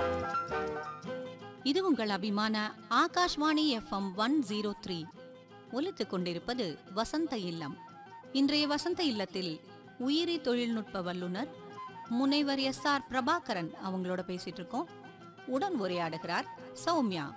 இது உங்கள் அபிமான Akashvani FM one zero three ஒலித்துக் கொண்டிருப்பது வசந்த இல்லம் இன்றைய வசந்த இல்லத்தில் உயிரி தொழில்நுட்ப வல்லுனர் முனைவர் எஸ் ஆர் பிரபாகரன் அவங்களோட பேசிட்டு இருக்கோம் உடன் உரையாடுகிறார் சௌமியா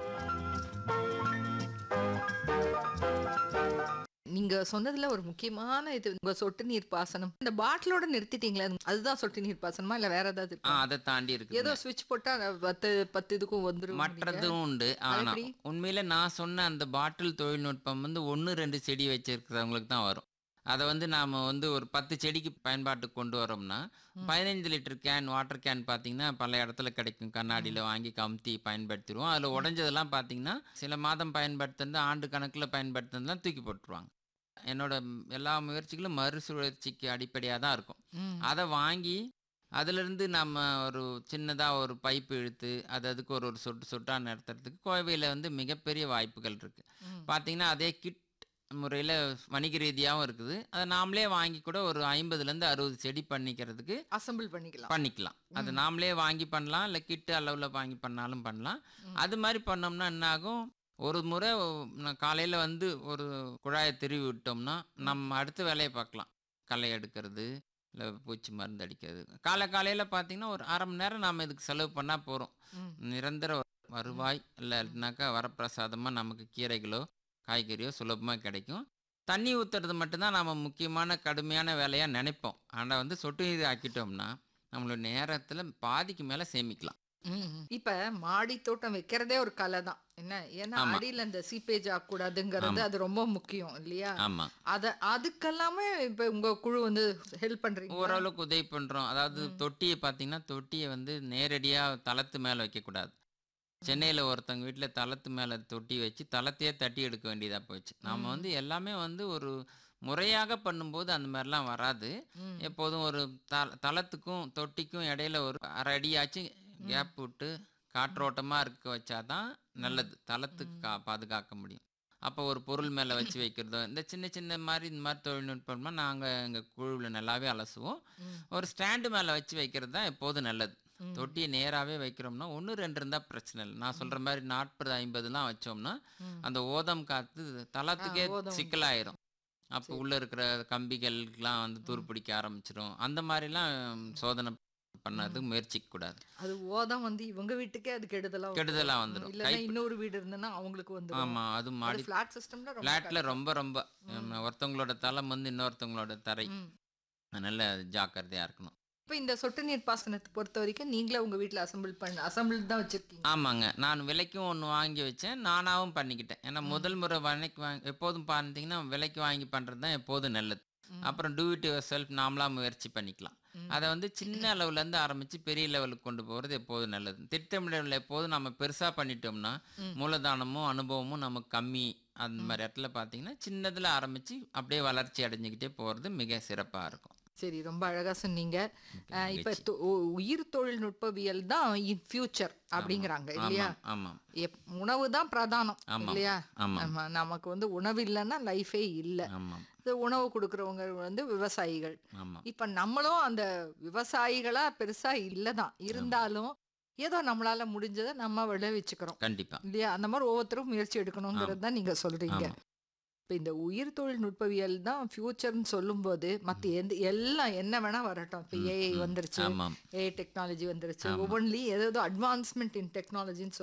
நீங்க சொன்னதுல ஒரு முக்கியமான இது உங்க சொட்டு நீர் பாசனம் இந்த பாட்டிலோட நிறுத்திட்டீங்களா அதுதான் சொட்டு நீர் பாசனமா இல்ல வேற ஏதாவது ஆ இருக்கா? அதை தாண்டி இருக்கு ஏதோ சுவிட்ச் போட்டா அது பத்து பத்து இதுக்கும் வந்துரும் மற்றதும் உண்டு ஆனா எப்படி? உண்மையில நான் சொன்ன அந்த பாட்டில் தொழில்நுட்பம் வந்து ஒன்று ரெண்டு செடி வச்சிருக்கிறவங்களுக்கு தான் வரும் அதை வந்து நாம வந்து ஒரு பத்து செடிக்கு பயன்பாட்டுக்கு கொண்டு வரோம்னா பதினைந்து லிட்டர் கேன் வாட்டர் கேன் பார்த்தீங்கன்னா பல இடத்துல கிடைக்கும் கண்ணாடியில் வாங்கி கமுத்தி பயன்படுத்திடுவோம் அதில் உடஞ்சதெல்லாம் பார்த்தீங்கன்னா சில மாதம் பயன்படுத்துறது ஆண்டு கணக்கில் பயன்படுத்துறதுலாம் தூக்கி போட்டுருவாங்க என்னோட எல்லா முயற்சிகளும் மறுசுழற்சிக்கு அடிப்படையாக தான் இருக்கும் ம். அதை வாங்கி அதிலிருந்து நம்ம ஒரு சின்னதாக ஒரு பைப்பு இழுத்து அது அதுக்கு ஒரு ஒரு சொட்டு சொட்டாக நடத்துறதுக்கு கோவையில் வந்து மிகப்பெரிய வாய்ப்புகள் இருக்குது ம். பார்த்தீங்கன்னா அதே கிட் முறையில் வணிக ரீதியாகவும் இருக்குது அதை நாமளே வாங்கி கூட ஒரு ஐம்பதுலேருந்து அறுபது செடி பண்ணிக்கிறதுக்கு அசெம்பிள் பண்ணிக்கலாம் பண்ணிக்கலாம் அது நாமளே வாங்கி பண்ணலாம் இல்லை கிட்டு அளவில் வாங்கி பண்ணாலும் பண்ணலாம் அது மாதிரி பண்ணோம்னா என்ன ஆகும் ஒரு முறை காலையில் வந்து ஒரு குழாயை திருவி விட்டோம்னா நம்ம அடுத்த வேலையை பார்க்கலாம் களை எடுக்கிறது இல்லை பூச்சி மருந்து அடிக்கிறது காலை காலையில் பார்த்தீங்கன்னா ஒரு அரை மணி நேரம் நாம் இதுக்கு செலவு பண்ணால் போகிறோம் ம். நிரந்தர வருவாய் இல்லைனாக்கா வரப்பிரசாதமாக நமக்கு கீரைகளோ காய்கறியோ சுலபமாக கிடைக்கும் தண்ணி ஊற்றுறது மட்டும்தான் நம்ம முக்கியமான கடுமையான வேலையாக நினைப்போம் ஆனால் வந்து சொட்டு நீர் ஆக்கிட்டோம்னா நம்மளோட நேரத்தில் பாதிக்கு மேலே சேமிக்கலாம் ம். இப்ப மாடி தோட்டம் வைக்கிறதே ஒரு கலை தான் என்ன ஏன்னா ஆமா. அடியில இந்த சீப்பேஜ் ஆகக்கூடாதுங்கிறது ஆமா. அது ரொம்ப முக்கியம் இல்லையா ஆமாம் அத அதுக்கெல்லாமே இப்ப உங்க குழு வந்து ஹெல்ப் பண்றீங்க ஓரளவுக்கு உதவி பண்ணுறோம் அதாவது தொட்டியை பார்த்தீங்கன்னா தொட்டியை வந்து நேரடியாக தளத்து மேலே வைக்கக்கூடாது சென்னையில் ஒருத்தவங்க வீட்டில் தளத்து மேலே தொட்டி வச்சு தளத்தையே தட்டி எடுக்க வேண்டியதாக போச்சு நாம் வந்து எல்லாமே வந்து ஒரு முறையாக பண்ணும்போது அந்த மாதிரிலாம் வராது ம். எப்போதும் ஒரு த தளத்துக்கும் தொட்டிக்கும் இடையில ஒரு அரை அடியாச்சும் கேப் விட்டு காற்றோட்டமாக இருக்க வச்சாதான் நல்லது தளத்துக்கு கா பாதுகாக்க முடியும் அப்போ ஒரு பொருள் மேலே வச்சு வைக்கிறதோ இந்த சின்ன சின்ன மாதிரி இந்த மாதிரி தொழில்நுட்பம்னா நாங்கள் எங்கள் குழுவில் நல்லாவே அலசுவோம் ம். ஒரு ஸ்டாண்டு மேலே வச்சு வைக்கிறது தான் எப்போதும் நல்லது ம். தொட்டியை நேராகவே வைக்கிறோம்னா ஒன்று ரெண்டு இருந்தால் பிரச்சனை இல்லை நான் சொல்கிற மாதிரி நாற்பது ஐம்பதுலாம் வச்சோம்னா ம். அந்த ஓதம் காத்து தளத்துக்கே ஆ, ஓதம். சிக்கலாயிரும் அப்போ உள்ளே இருக்கிற கம்பிகளுக்கெல்லாம் வந்து துருப்பிடிக்க ஆரம்பிச்சிரும் அந்த மாதிரிலாம் சோதனை பண்ணது முயற்சிக்க கூடாது அது ஓதம் வந்து இவங்க வீட்டுக்கே அது கெடுதலா கெடுதலா வந்துரும். இல்லன்னா கைப்ப- இன்னொரு வீடு இருந்ததுன்னா அவங்களுக்கு வந்து ஆமாம் அது மாடி ஃபிளாட் சிஸ்டம்ல ரொம்ப ஃப்ளாட்டில் ரொம்ப ரொம்ப நம்ம ஒருத்தவங்களோட தளம் வந்து இன்னொருத்தவங்களோட தரை ம். நல்ல ஜாக்கிரதையாக இருக்கணும் இப்ப இந்த சொட்டு நீர் பாசனத்தை பொறுத்த வரைக்கும் நீங்களே உங்க வீட்ல அசெம்பிள் பண்ண அசெம்பிள் தான் வச்சிருக்கீங்க ஆமாங்க நான் விலைக்கும் ஒன்று வாங்கி வச்சேன் நானாகவும் பண்ணிக்கிட்டேன் ஏன்னா முதல் முறை விலைக்கு வாங்கி எப்போதும் பார்த்தீங்கன்னா விலைக்கு வாங்கி பண்ணுறது தான் எப்போதும் நல்லது ம். அப்புறம் டூ இட் யுவர் செல்ஃப் நாமளாக முயற்சி பண்ணிக்கலாம் ம். அதை வந்து சின்ன அளவுலேருந்து ஆரம்பித்து பெரிய லெவலுக்கு கொண்டு போகிறது எப்போதும் நல்லது திட்டமிடல எப்போதும் நம்ம பெருசாக பண்ணிட்டோம்னா ம். மூலதானமும் அனுபவமும் நமக்கு கம்மி அந்த மாதிரி இடத்துல பார்த்தீங்கன்னா சின்னதில் ஆரம்பித்து அப்படியே வளர்ச்சி அடைஞ்சுக்கிட்டே போகிறது மிக சிறப்பாக இருக்கும் சரி ரொம்ப அழகா சொன்னீங்க மிக்க அஹ், இப்ப மகிழ்ச்சி. தொ- உ- உயிர் தொழில்நுட்பவியல் தான் இன் ஃபியூச்சர் அப்படிங்கிறாங்க இல்லையா ஆமாம் ஆமாம் எப்- உணவு தான் பிரதானம் ஆமாம். இல்லையா ஆமாம் நம்ம நமக்கு வந்து உணவு இல்லைன்னா லைஃபே இல்லை ஆமாம் இந்த உணவு கொடுக்குறவங்க வந்து விவசாயிகள் ஆமாம் இப்ப நம்மளும் அந்த விவசாயிகளா பெருசா இல்லதான் இருந்தாலும் ஏதோ நம்மளால முடிஞ்சதை நம்ம விளைவிச்சுக்கிறோம் கண்டிப்பாக இல்லையா அந்த மாதிரி ஒவ்வொருத்தரும் முயற்சி எடுக்கணுங்கிறது தான் நீங்க சொல்றீங்க ஆமாம். இப்ப இந்த உயிர் தொழில்நுட்பவியல் தான் ஃபியூச்சர்னு சொல்லும்போது மத்த எந்த எல்லாம் என்ன வேணா வரட்டும் இப்ப ஏஐ வந்துருச்சு ஆமாம் ஏஐ டெக்னாலஜி வந்துருச்சு ஒவ்வொன்றிலையும் ஏதோ அட்வான்ஸ்மெண்ட் இன் டெக்னாலஜின்னு